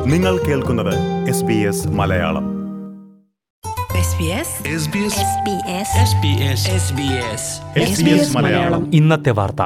നിങ്ങൾ കേൾക്കുന്നത് S B S Malayalam SBS SBS SBS SBS SBS SBS Malayalam ഇന്നത്തെ വാർത്ത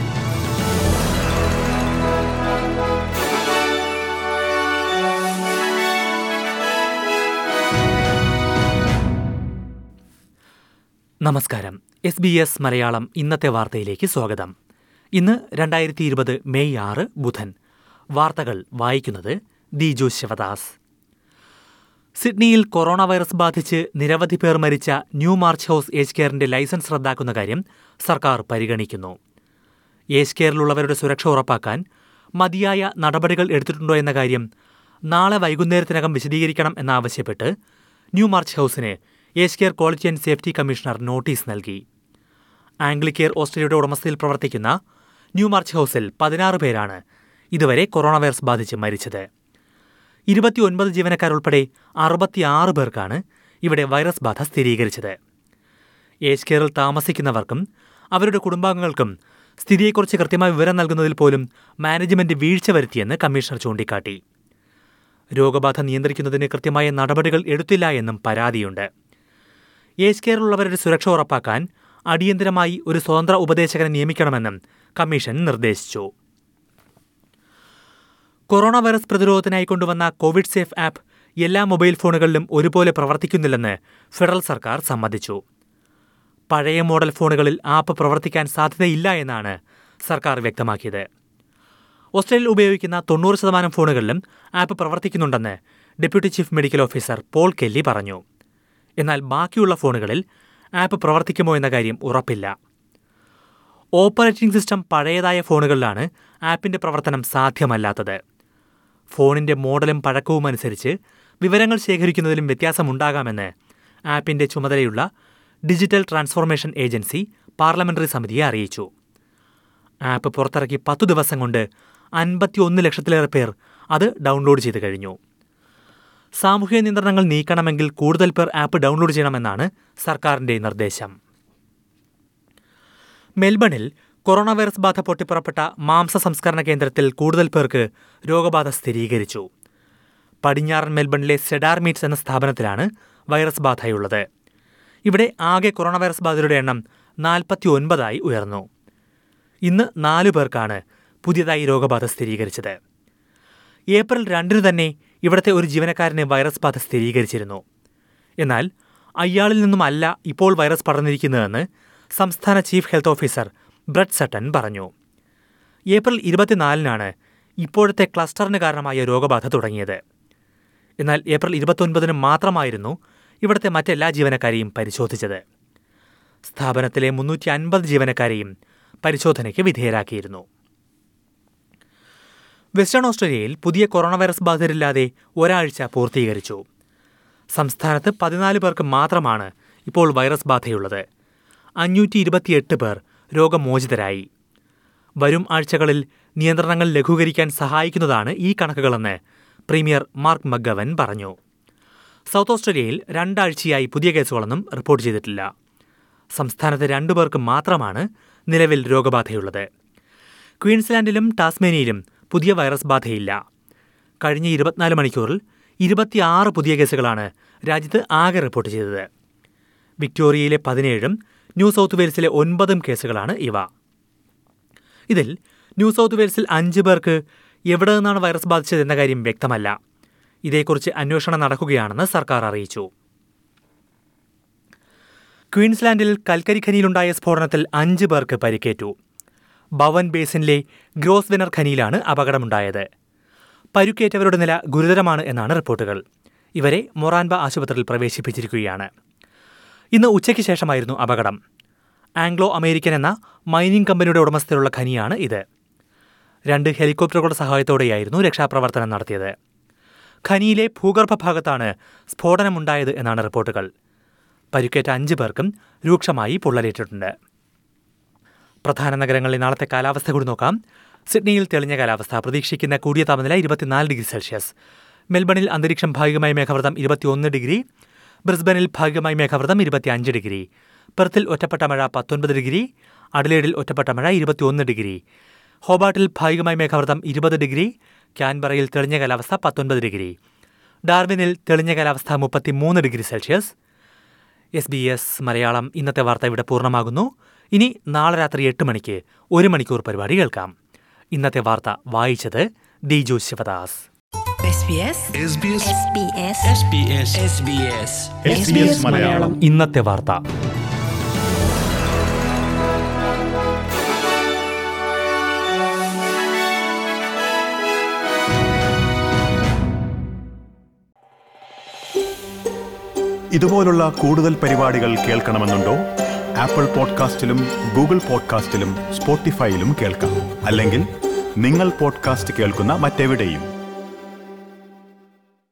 നമസ്കാരം എസ് ബി എസ് മലയാളം ഇന്നത്തെ വാർത്തയിലേക്ക് സ്വാഗതം ഇന്ന് രണ്ടായിരത്തി ഇരുപത് മെയ് ആറ് ബുധൻ വാർത്തകൾ വായിക്കുന്നത് ദിജു ശിവദാസ് സിഡ്നിയിൽ കൊറോണ വൈറസ് ബാധിച്ച് നിരവധി പേർ മരിച്ച ന്യൂ മാർച്ച് ഹൌസ് ഏജ് കെയറിന്റെ ലൈസൻസ് റദ്ദാക്കുന്ന കാര്യം സർക്കാർ പരിഗണിക്കുന്നു ഏജ് കെയറിലുള്ളവരുടെ സുരക്ഷ ഉറപ്പാക്കാൻ മതിയായ നടപടികൾ എടുത്തിട്ടുണ്ടോ എന്ന കാര്യം നാളെ വൈകുന്നേരത്തിനകം വിശദീകരിക്കണം എന്നാവശ്യപ്പെട്ട് ന്യൂ മാർച്ച് ഹൌസിന് age care quality and safety commissioner notice നൽകി ആംഗ്ലിക്കെയർ ഓസ്ട്രേലിയയുടെ ഉടമസ്ഥയിൽ പ്രവർത്തിക്കുന്ന ന്യൂ മാർച്ച് ഹൌസിൽ പതിനാറ് പേരാണ് ഇതുവരെ കൊറോണ വൈറസ് ബാധിച്ച് മരിച്ചത് ഇരുപത്തിയൊൻപത് ജീവനക്കാരുൾപ്പെടെ അറുപത്തിയാറ് പേർക്കാണ് ഇവിടെ വൈറസ് ബാധ സ്ഥിരീകരിച്ചത് ഏജ് കെയറിൽ താമസിക്കുന്നവർക്കും അവരുടെ കുടുംബാംഗങ്ങൾക്കും സ്ഥിതിയെക്കുറിച്ച് കൃത്യമായ വിവരം നൽകുന്നതിൽ പോലും മാനേജ്മെന്റ് വീഴ്ച വരുത്തിയെന്ന് കമ്മീഷണർ ചൂണ്ടിക്കാട്ടി രോഗബാധ നിയന്ത്രിക്കുന്നതിന് കൃത്യമായ നടപടികൾ എടുത്തില്ല എന്നും പരാതിയുണ്ട് ഏജ് കെയറിലുള്ളവരുടെ സുരക്ഷ ഉറപ്പാക്കാൻ അടിയന്തരമായി ഒരു സ്വതന്ത്ര ഉപദേശകനെ നിയമിക്കണമെന്നും കമ്മീഷൻ നിർദ്ദേശിച്ചു കൊറോണ വൈറസ് പ്രതിരോധത്തിനായി കൊണ്ടുവന്ന കോവിഡ് സേഫ് ആപ്പ് എല്ലാ മൊബൈൽ ഫോണുകളിലും ഒരുപോലെ പ്രവർത്തിക്കുന്നില്ലെന്ന് ഫെഡറൽ സർക്കാർ സമ്മതിച്ചു പഴയ മോഡൽ ഫോണുകളിൽ ആപ്പ് പ്രവർത്തിക്കാൻ സാധ്യതയില്ല എന്നാണ് സർക്കാർ വ്യക്തമാക്കിയത് ഓസ്ട്രേലിയയിൽ ഉപയോഗിക്കുന്ന തൊണ്ണൂറ് ശതമാനം ഫോണുകളിലും ആപ്പ് പ്രവർത്തിക്കുന്നുണ്ടെന്ന് deputy chief medical officer Paul Kelly പറഞ്ഞു എന്നാൽ ബാക്കിയുള്ള ഫോണുകളിൽ ആപ്പ് പ്രവർത്തിക്കുമോ എന്ന കാര്യം ഉറപ്പില്ല ഓപ്പറേറ്റിംഗ് സിസ്റ്റം പഴയതായ ഫോണുകളിലാണ് ആപ്പിന്റെ പ്രവർത്തനം സാധ്യമല്ലാത്തത് ഫോണിന്റെ മോഡലും പഴക്കവും അനുസരിച്ച് വിവരങ്ങൾ ശേഖരിക്കുന്നതിലും വ്യത്യാസമുണ്ടാകാമെന്ന് ആപ്പിന്റെ ചുമതലയുള്ള ഡിജിറ്റൽ ട്രാൻസ്ഫോർമേഷൻ ഏജൻസി പാർലമെന്ററി സമിതിയെ അറിയിച്ചു ആപ്പ് പുറത്തിറക്കി പത്തു ദിവസം കൊണ്ട് അൻപത്തിയൊന്ന് ലക്ഷത്തിലേറെ പേർ അത് ഡൗൺലോഡ് ചെയ്ത് കഴിഞ്ഞു സാമൂഹ്യ നിയന്ത്രണങ്ങൾ നീക്കണമെങ്കിൽ കൂടുതൽ പേർ ആപ്പ് ഡൗൺലോഡ് ചെയ്യണമെന്നാണ് സർക്കാരിന്റെ നിർദ്ദേശം മെൽബണിൽ കൊറോണ വൈറസ് ബാധ പൊട്ടിപ്പുറപ്പെട്ട മാംസ സംസ്കരണ കേന്ദ്രത്തിൽ കൂടുതൽ പേർക്ക് രോഗബാധ സ്ഥിരീകരിച്ചു പടിഞ്ഞാറൻ മെൽബണിലെ സെഡാർ മീറ്റ്സ് എന്ന സ്ഥാപനത്തിലാണ് വൈറസ് ബാധയുള്ളത് ഇവിടെ ആകെ കൊറോണ വൈറസ് ബാധിതരുടെ എണ്ണം നാൽപ്പത്തി ഒൻപതായി ഉയർന്നു ഇന്ന് നാലു പേർക്കാണ് പുതിയതായി രോഗബാധ സ്ഥിരീകരിച്ചത് ഏപ്രിൽ രണ്ടിന് തന്നെ ഇവിടുത്തെ ഒരു ജീവനക്കാരന് വൈറസ് ബാധ സ്ഥിരീകരിച്ചിരുന്നു എന്നാൽ അയാളിൽ നിന്നുമല്ല ഇപ്പോൾ വൈറസ് പടർന്നിരിക്കുന്നതെന്ന് സംസ്ഥാന chief health officer Brad Sutton പറഞ്ഞു ഏപ്രിൽ ഇരുപത്തിനാലിനാണ് ഇപ്പോഴത്തെ ക്ലസ്റ്ററിന് കാരണമായ രോഗബാധ തുടങ്ങിയത് എന്നാൽ ഏപ്രിൽ ഇരുപത്തൊൻപതിന് മാത്രമായിരുന്നു ഇവിടുത്തെ മറ്റെല്ലാ ജീവനക്കാരെയും പരിശോധിച്ചത് സ്ഥാപനത്തിലെ മുന്നൂറ്റി അൻപത് ജീവനക്കാരെയും പരിശോധനയ്ക്ക് വിധേയരാക്കിയിരുന്നു വെസ്റ്റേൺ ഓസ്ട്രേലിയയിൽ പുതിയ കൊറോണ വൈറസ് ബാധിതരില്ലാതെ ഒരാഴ്ച പൂർത്തീകരിച്ചു സംസ്ഥാനത്ത് പതിനാല് പേർക്ക് മാത്രമാണ് ഇപ്പോൾ വൈറസ് ബാധയുള്ളത് അഞ്ഞൂറ്റി ഇരുപത്തിയെട്ട് പേർ രോഗമോചിതരായി വരും ആഴ്ചകളിൽ നിയന്ത്രണങ്ങൾ ലഘൂകരിക്കാൻ സഹായിക്കുന്നതാണ് ഈ കണക്കുകളെന്ന് പ്രീമിയർ മാർക്ക് മഗവൻ പറഞ്ഞു സൗത്ത് ഓസ്ട്രേലിയയിൽ രണ്ടാഴ്ചയായി പുതിയ കേസുകളൊന്നും റിപ്പോർട്ട് ചെയ്തിട്ടില്ല സംസ്ഥാനത്ത് രണ്ടു പേർക്ക് മാത്രമാണ് നിലവിൽ രോഗബാധയുള്ളത് ക്വീൻസ്ലാൻഡിലും ടാസ്മേനിയയിലും പുതിയ വൈറസ് ബാധയില്ല കഴിഞ്ഞ ഇരുപത്തിനാല് മണിക്കൂറിൽ ഇരുപത്തിയാറ് പുതിയ കേസുകളാണ് രാജ്യത്ത് ആകെ റിപ്പോർട്ട് ചെയ്തത് വിക്ടോറിയയിലെ പതിനേഴും ന്യൂ സൗത്ത് വെയിൽസിലെ ഒൻപതും കേസുകളാണ് ഇവ ഇതിൽ ന്യൂ സൗത്ത് വെയിൽസിൽ അഞ്ച് പേർക്ക് എവിടെ നിന്നാണ് വൈറസ് ബാധിച്ചതെന്ന കാര്യം വ്യക്തമല്ല ഇതേക്കുറിച്ച് അന്വേഷണം നടക്കുകയാണെന്ന് സർക്കാർ അറിയിച്ചു ക്വീൻസ്ലാൻഡിൽ കൽക്കരി ഖനിയിലുണ്ടായ സ്ഫോടനത്തിൽ അഞ്ച് പേർക്ക് പരിക്കേറ്റു ഭവൻ ബേസിനിലെ ഗ്രോസ് വെനർ ഖനിയിലാണ് അപകടമുണ്ടായത് പരുക്കേറ്റവരുടെ നില ഗുരുതരമാണ് എന്നാണ് റിപ്പോർട്ടുകൾ ഇവരെ മൊറാൻബ ആശുപത്രിയിൽ പ്രവേശിപ്പിച്ചിരിക്കുകയാണ് ഇന്ന് ഉച്ചയ്ക്ക് ശേഷമായിരുന്നു അപകടം ആംഗ്ലോ അമേരിക്കൻ എന്ന മൈനിംഗ് കമ്പനിയുടെ ഉടമസ്ഥയിലുള്ള ഖനിയാണ് ഇത് രണ്ട് ഹെലികോപ്റ്ററുകളുടെ സഹായത്തോടെയായിരുന്നു രക്ഷാപ്രവർത്തനം നടത്തിയത് ഖനിയിലെ ഭൂഗർഭ ഭാഗത്താണ് സ്ഫോടനമുണ്ടായത് എന്നാണ് റിപ്പോർട്ടുകൾ പരിക്കേറ്റ അഞ്ച് പേർക്കും രൂക്ഷമായി പൊള്ളലേറ്റിട്ടുണ്ട് പ്രധാന നഗരങ്ങളിലെ നാളത്തെ കാലാവസ്ഥ കൂടി നോക്കാം സിഡ്നിയിൽ തെളിഞ്ഞ കാലാവസ്ഥ പ്രതീക്ഷിക്കുന്ന കൂടിയ താപനില ഇരുപത്തിനാല് ഡിഗ്രി സെൽഷ്യസ് മെൽബണിൽ അന്തരീക്ഷം ഭാഗികമായി മേഘവ്രതം ഇരുപത്തിയൊന്ന് ഡിഗ്രി ബ്രിസ്ബനിൽ ഭാഗികമായി മേഘവ്രതം ഇരുപത്തിയഞ്ച് ഡിഗ്രി പെർത്തിൽ ഒറ്റപ്പെട്ട മഴ പത്തൊൻപത് ഡിഗ്രി അഡലേഡിൽ ഒറ്റപ്പെട്ട മഴ ഇരുപത്തിയൊന്ന് ഡിഗ്രി ഹോബാട്ടിൽ ഭാഗികമായി മേഘാവൃതം ഇരുപത് ഡിഗ്രി ക്യാൻബറയിൽ തെളിഞ്ഞ കാലാവസ്ഥ പത്തൊൻപത് ഡിഗ്രി ഡാർവിനിൽ തെളിഞ്ഞ കാലാവസ്ഥ മുപ്പത്തിമൂന്ന് degree Celsius S B S Malayalam ഇന്നത്തെ വാർത്ത ഇവിടെ പൂർണ്ണമാകുന്നു ഇനി നാളെ രാത്രി എട്ട് മണിക്ക് ഒരു മണിക്കൂർ പരിപാടി കേൾക്കാം ഇന്നത്തെ വാർത്ത വായിച്ചത് Diju Sivadas SBS SBS SBS SBS SBS SBS Malayalam ഇന്നത്തെ വാർത്ത ഇതുപോലുള്ള കൂടുതൽ പരിപാടികൾ കേൾക്കണമെന്നുണ്ടോ ആപ്പിൾ പോഡ്കാസ്റ്റിലും ഗൂഗിൾ പോഡ്കാസ്റ്റിലും സ്പോട്ടിഫൈയിലും കേൾക്കാം അല്ലെങ്കിൽ നിങ്ങൾ പോഡ്കാസ്റ്റ് കേൾക്കുന്ന മറ്റെവിടെയും